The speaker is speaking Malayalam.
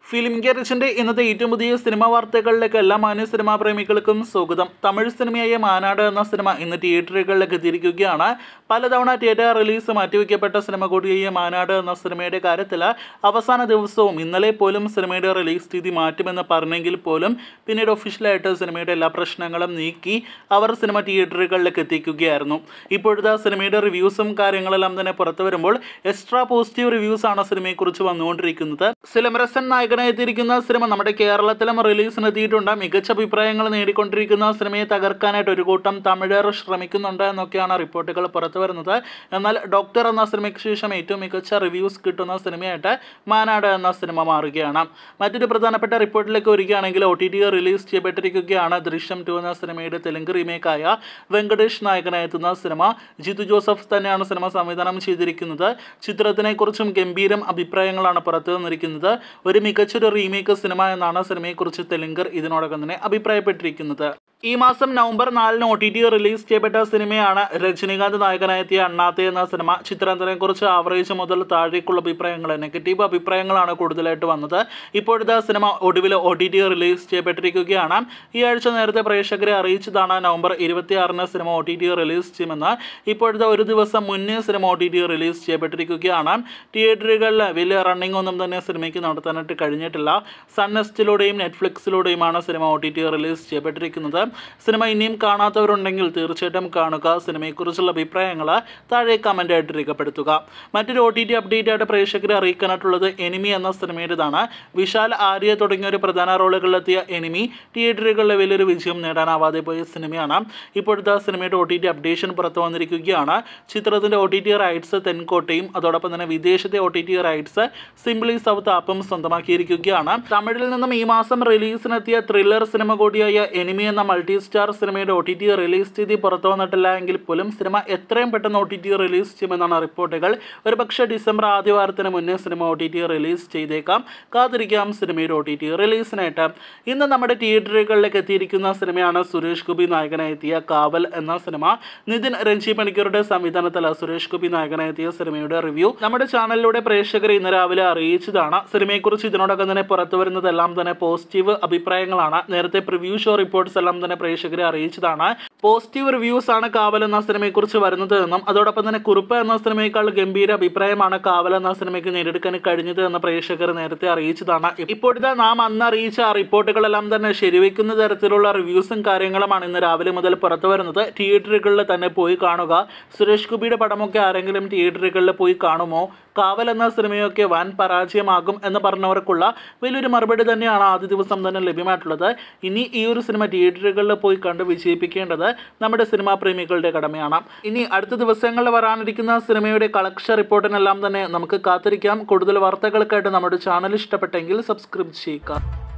ഫിലിം ഗെറിച്ചിന്റെ ഇന്നത്തെ ഏറ്റവും പുതിയ സിനിമാ വാർത്തകളിലേക്ക് എല്ലാ മാന്യ സിനിമാ പ്രേമികൾക്കും സ്വാഗതം തമിഴ് സിനിമയായ മാനാട് എന്ന സിനിമ ഇന്ന് തിയേറ്ററുകളിലേക്ക് എത്തിയിരിക്കുകയാണ് പലതവണ തിയേറ്റർ റിലീസ് മാറ്റിവെക്കപ്പെട്ട സിനിമ കൂടിയായ മാനാട് എന്ന സിനിമയുടെ കാര്യത്തിൽ അവസാന ദിവസവും ഇന്നലെ പോലും സിനിമയുടെ റിലീസ് തീയതി മാറ്റുമെന്ന് പറഞ്ഞെങ്കിൽ പോലും പിന്നീട് ഒഫീഷ്യലായിട്ട് സിനിമയുടെ എല്ലാ പ്രശ്നങ്ങളും നീക്കി അവർ സിനിമ തിയേറ്ററുകളിലേക്ക് എത്തിക്കുകയായിരുന്നു ഇപ്പോഴത്തെ സിനിമയുടെ റിവ്യൂസും കാര്യങ്ങളെല്ലാം തന്നെ പുറത്തു വരുമ്പോൾ എക്സ്ട്രാ പോസിറ്റീവ് റിവ്യൂസ് ആണ് സിനിമയെക്കുറിച്ച് വന്നുകൊണ്ടിരിക്കുന്നത് സിലംരസൻ നായകനായി എത്തിയിരിക്കുന്ന സിനിമ നമ്മുടെ കേരളത്തിലും റിലീസിന് എത്തിയിട്ടുണ്ട് മികച്ച അഭിപ്രായങ്ങൾ നേടിക്കൊണ്ടിരിക്കുന്ന സിനിമയെ തകർക്കാനായിട്ട് ഒരു കൂട്ടം തമിഴർ ശ്രമിക്കുന്നുണ്ട് എന്നൊക്കെയാണ് റിപ്പോർട്ടുകൾ പുറത്തു വരുന്നത് എന്നാൽ ഡോക്ടർ എന്ന സിനിമയ്ക്ക് ശേഷം ഏറ്റവും മികച്ച റിവ്യൂസ് കിട്ടുന്ന സിനിമയായിട്ട് മാനാട് എന്ന സിനിമ മാറുകയാണ് മറ്റൊരു പ്രധാനപ്പെട്ട റിപ്പോർട്ടിലേക്ക് വരികയാണെങ്കിൽ ഒ ടി ടി റിലീസ് ചെയ്യപ്പെട്ടിരിക്കുകയാണ് ദൃശ്യം ടു എന്ന സിനിമയുടെ തെലുങ്ക് റീമേക്കായ വെങ്കടേഷ് നായകനായി എത്തുന്ന സിനിമ ജിതു ജോസഫ് തന്നെയാണ് സിനിമ സംവിധാനം ചെയ്തിരിക്കുന്നത് ചിത്രത്തിനെക്കുറിച്ചും ഗംഭീരം അഭിപ്രായങ്ങളാണ് പുറത്തു വന്നിരിക്കുന്നത് ഒരു മികച്ചൊരു റീമേക്ക് സിനിമ എന്നാണ് സിനിമയെക്കുറിച്ച് തെലുങ്കർ ഇതിനോടകം തന്നെ അഭിപ്രായപ്പെട്ടിരിക്കുന്നത് ഈ മാസം നവംബർ നാലിന് ഒ ടി ടി റിലീസ് ചെയ്യപ്പെട്ട സിനിമയാണ് രജനീകാന്ത് നായകനായെത്തിയ അണ്ണാത്തെ എന്ന സിനിമ ചിത്രത്തിനെക്കുറിച്ച് ആവറേജ് മുതൽ താഴേക്കുള്ള അഭിപ്രായങ്ങൾ നെഗറ്റീവ് അഭിപ്രായങ്ങളാണ് കൂടുതലായിട്ട് വന്നത് ഇപ്പോഴത്തെ സിനിമ ഒടുവിൽ ഒ ടി ടി റിലീസ് ചെയ്യപ്പെട്ടിരിക്കുകയാണ് ഈ ആഴ്ച നേരത്തെ പ്രേക്ഷകരെ അറിയിച്ചതാണ് നവംബർ ഇരുപത്തിയാറിന് സിനിമ ഒ ടി ടി റിലീസ് ചെയ്യുമെന്ന് ഇപ്പോഴത്തെ ഒരു ദിവസം മുന്നേ സിനിമ ഒ ടി ടി റിലീസ് ചെയ്യപ്പെട്ടിരിക്കുകയാണ് തിയേറ്ററുകളിൽ വലിയ റണ്ണിംഗ് ഒന്നും തന്നെ സിനിമയ്ക്ക് നടത്താനായിട്ട് കഴിഞ്ഞിട്ടില്ല സൺനെസ്റ്റിലൂടെയും നെറ്റ്ഫ്ലിക്സിലൂടെയുമാണ് സിനിമ ഒ ടി ടി റിലീസ് ചെയ്യപ്പെട്ടിരിക്കുന്നത് സിനിമ ഇനിയും കാണാത്തവരുണ്ടെങ്കിൽ തീർച്ചയായിട്ടും കാണുക സിനിമയെക്കുറിച്ചുള്ള അഭിപ്രായങ്ങൾ താഴെ കമൻ്റായിട്ട് രേഖപ്പെടുത്തുക മറ്റൊരു ഒ ടി ടി അപ്ഡേറ്റ് ആയിട്ട് പ്രേക്ഷകരെ അറിയിക്കാനായിട്ടുള്ളത് എനിമി എന്ന സിനിമയുടേതാണ് വിശാൽ ആര്യ തുടങ്ങിയ ഒരു പ്രധാന റോളുകളിലെത്തിയ എനിമി തിയേറ്ററുകളിലെ വലിയൊരു വിജയം നേടാനാവാതെ പോയ സിനിമയാണ് ഇപ്പോഴത്തെ സിനിമയുടെ ഒ ടി ടി അപ്ഡേഷൻ പുറത്തു വന്നിരിക്കുകയാണ് ചിത്രത്തിൻ്റെ ഒ ടി ടി റൈറ്റ്സ് തെൻകോട്ടയും അതോടൊപ്പം തന്നെ വിദേശത്തെ O T T rights Simply South ആപ്പും സ്വന്തമാക്കിയിരിക്കുകയാണ് തമിഴിൽ നിന്നും ഈ മാസം റിലീസിനെത്തിയ ത്രില്ലർ സിനിമ കൂടിയായ എനിമി എന്ന മൾട്ടി സ്റ്റാർ സിനിമയുടെ ഒ ടി ടി റിലീസ് തീയതി പുറത്തു വന്നിട്ടില്ല എങ്കിൽ പോലും സിനിമ എത്രയും പെട്ടെന്ന് ഒ ടി ടി റിലീസ് ചെയ്യുമെന്നാണ് റിപ്പോർട്ടുകൾ ഒരുപക്ഷെ ഡിസംബർ ആദ്യവാരത്തിന് മുന്നേ സിനിമ ഒ ടി ടി റിലീസ് ചെയ്തേക്കാം കാത്തിരിക്കാം സിനിമയുടെ ഒ ടി ടി റിലീസിനായിട്ട് ഇന്ന് നമ്മുടെ തിയേറ്ററുകളിലേക്ക് എത്തിയിരിക്കുന്ന സിനിമയാണ് സുരേഷ് ഗോപി നായകനായി എത്തിയ കാവൽ എന്ന സിനിമ നിതിൻ രഞ്ജി പണിക്കരുടെ സംവിധാനത്തിൽ സുരേഷ് ഗോപി നായകനായി എത്തിയ സിനിമയുടെ റിവ്യൂ നമ്മുടെ ചാനലിലൂടെ പ്രേക്ഷകരെ ഇന്ന് രാവിലെ അറിയിച്ചതാണ് സിനിമയെക്കുറിച്ച് ഇതിനോടകം തന്നെ പുറത്തു വരുന്നതെല്ലാം തന്നെ പോസിറ്റീവ് അഭിപ്രായങ്ങളാണ് നേരത്തെ പ്രിവ്യൂ ഷോ റിപ്പോർട്ട്സ് എല്ലാം തന്നെ പ്രേക്ഷകരെ അറിയിച്ചതാണ് പോസിറ്റീവ് റിവ്യൂസ് ആണ് കാവൽ എന്ന സിനിമയെക്കുറിച്ച് വരുന്നത് എന്നും അതോടൊപ്പം തന്നെ കുറുപ്പ് എന്ന സിനിമയേക്കാൾ ഗംഭീര അഭിപ്രായമാണ് കാവൽ എന്ന സിനിമയ്ക്ക് നേടിയെടുക്കാൻ കഴിഞ്ഞത് എന്ന് പ്രേക്ഷകർ നേരത്തെ അറിയിച്ചതാണ് ഇപ്പോഴത്തെ നാം അന്ന് അറിയിച്ച ആ റിപ്പോർട്ടുകളെല്ലാം തന്നെ ശരിവെക്കുന്ന തരത്തിലുള്ള റിവ്യൂസും കാര്യങ്ങളുമാണ് ഇന്ന് രാവിലെ മുതൽ പുറത്തു വരുന്നത് തിയേറ്ററുകളിൽ തന്നെ പോയി കാണുക സുരേഷ് ഗോപിയുടെ പടമൊക്കെ ആരെങ്കിലും തിയേറ്ററുകളിൽ പോയി കാണുമോ കാവൽ എന്ന സിനിമയൊക്കെ വൻ പരാജയമാകും എന്ന് പറഞ്ഞവർക്കുള്ള വലിയൊരു മറുപടി തന്നെയാണ് ആദ്യ ദിവസം തന്നെ ലഭ്യമായിട്ടുള്ളത് ഇനി ഈ ഒരു സിനിമ തിയേറ്ററുകളിൽ പോയി കണ്ട് വിജയിപ്പിക്കേണ്ടത് നമ്മുടെ സിനിമാ പ്രേമികളുടെ കടമയാണ് ഇനി അടുത്ത ദിവസങ്ങളിൽ വരാനിരിക്കുന്ന സിനിമയുടെ കളക്ഷൻ റിപ്പോർട്ടിനെല്ലാം തന്നെ നമുക്ക് കാത്തിരിക്കാം കൂടുതൽ വാർത്തകൾക്കായിട്ട് നമ്മുടെ ചാനൽ ഇഷ്ടപ്പെട്ടെങ്കിൽ സബ്സ്ക്രൈബ് ചെയ്യുക